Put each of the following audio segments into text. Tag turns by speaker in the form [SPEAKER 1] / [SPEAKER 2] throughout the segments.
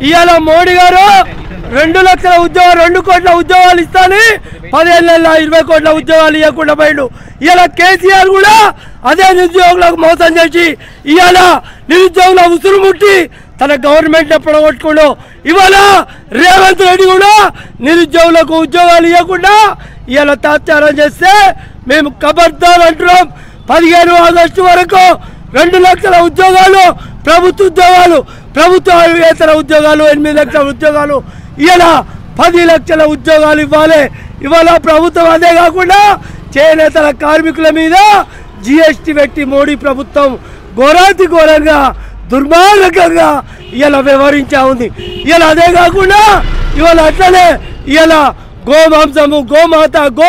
[SPEAKER 1] ఇవాళ మోడీ గారు రెండు లక్షల ఉద్యోగాలు రెండు కోట్ల ఉద్యోగాలు ఇస్తాని పదిహేను ఇరవై కోట్ల ఉద్యోగాలు ఇవ్వకుండా పోయిండు ఇవాళ కేసీఆర్ కూడా అదే నిరుద్యోగులకు మోసం చేసి ఇవాళ నిరుద్యోగుల ఉసురు ముట్టి తన గవర్నమెంట్ పొడగొట్టుకుండు ఇవాళ రేవంత్ రెడ్డి కూడా నిరుద్యోగులకు ఉద్యోగాలు ఇవ్వకుండా ఇవాళ తాత్సారం చేస్తే మేము కబర్దార్ అంటున్నాం పదిహేను ఆగస్టు వరకు రెండు లక్షల ఉద్యోగాలు ప్రభుత్వ ఉద్యోగాలు ప్రభుత్వేతర ఉద్యోగాలు ఎనిమిది లక్షల ఉద్యోగాలు ఇలా పది లక్షల ఉద్యోగాలు ఇవ్వాలి ఇవాళ ప్రభుత్వం అదే కాకుండా చేనేతల కార్మికుల మీద జిఎస్టీ పెట్టి మోడీ ప్రభుత్వం ఘోరాతి ఘోరంగా దుర్మార్గంగా ఇలా వ్యవహరించా ఉంది ఇలా అదే కాకుండా ఇవాళ అట్లనే ఇలా గోమాంసము గోమాత గో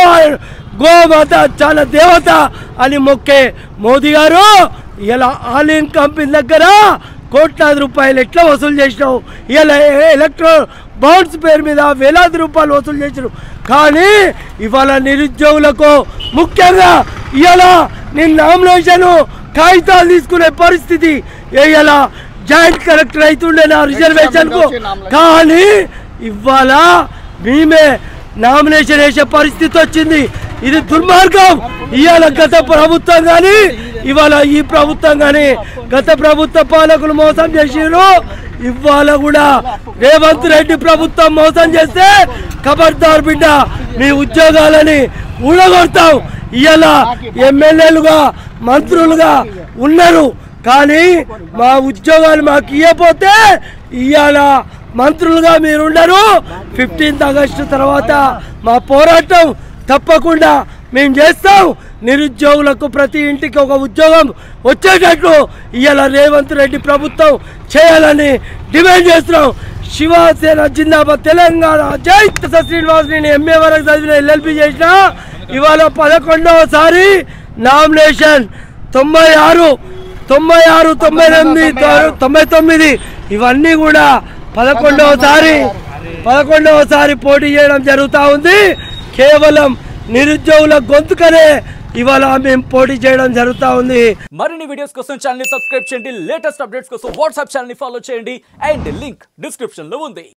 [SPEAKER 1] గోమాత చాలా దేవత అని మొక్కే మోదీ గారు ఇలా ఆల్ ఇన్ కంపెనీ దగ్గర కోట్లాది రూపాయలు ఎట్లా వసూలు చేసినావు ఇలా ఎలక్ట్రో బాండ్స్ పేరు మీద వేలాది రూపాయలు వసూలు చేసినావు కానీ ఇవాళ నిరుద్యోగులకు ముఖ్యంగా ఇలా నేను నామినేషన్ కాగితాలు తీసుకునే పరిస్థితి ఇలా జాయింట్ కలెక్టర్ అవుతుండే నా రిజర్వేషన్కు కానీ ఇవాళ మేమే నామినేషన్ వేసే పరిస్థితి వచ్చింది ఇది దుర్మార్గం ఇవాళ గత ప్రభుత్వం కానీ ఇవాళ ఈ ప్రభుత్వం కానీ గత ప్రభుత్వ పాలకులు మోసం చేసిరు ఇవాళ కూడా రేవంత్ రెడ్డి ప్రభుత్వం మోసం చేస్తే ఖబర్దార్ బిడ్డ మీ ఉద్యోగాలని ఊడగొడతాం ఇవాళ ఎమ్మెల్యేలుగా మంత్రులుగా ఉన్నారు కానీ మా ఉద్యోగాలు మాకు ఇవ్వకపోతే ఇవాళ మంత్రులుగా మీరు ఉండరు ఫిఫ్టీన్త్ ఆగస్టు తర్వాత మా పోరాటం తప్పకుండా మేము చేస్తాం నిరుద్యోగులకు ప్రతి ఇంటికి ఒక ఉద్యోగం వచ్చేటట్లు ఇవాళ రేవంత్ రెడ్డి ప్రభుత్వం చేయాలని డిమాండ్ చేస్తున్నాం శివసేన జిందాబాద్ తెలంగాణ జై ఎస్ శ్రీనివాస్ నేను ఎంఏ వరకు చదివిన ఎల్ఎల్బి చేసిన ఇవాళ పదకొండవసారి నామినేషన్ తొంభై ఆరు తొంభై ఆరు తొంభై ఎనిమిది తొ- తొంభై తొమ్మిది ఇవన్నీ కూడా పదకొండవసారి పదకొండవసారి పోటీ చేయడం జరుగుతూ ఉంది కేవలం నిరుద్యోగుల గొంతుకనే ఇవాళ మేము పోటీ చేయడం జరుగుతూ ఉంది
[SPEAKER 2] మరిన్ని వీడియోస్ కోసం ఛానల్ ని సబ్స్క్రైబ్ చేయండి లేటెస్ట్ అప్డేట్స్ కోసం వాట్సాప్ ఛానల్ ని ఫాలో చేయండి అండ్ లింక్ డిస్క్రిప్షన్ లో ఉంది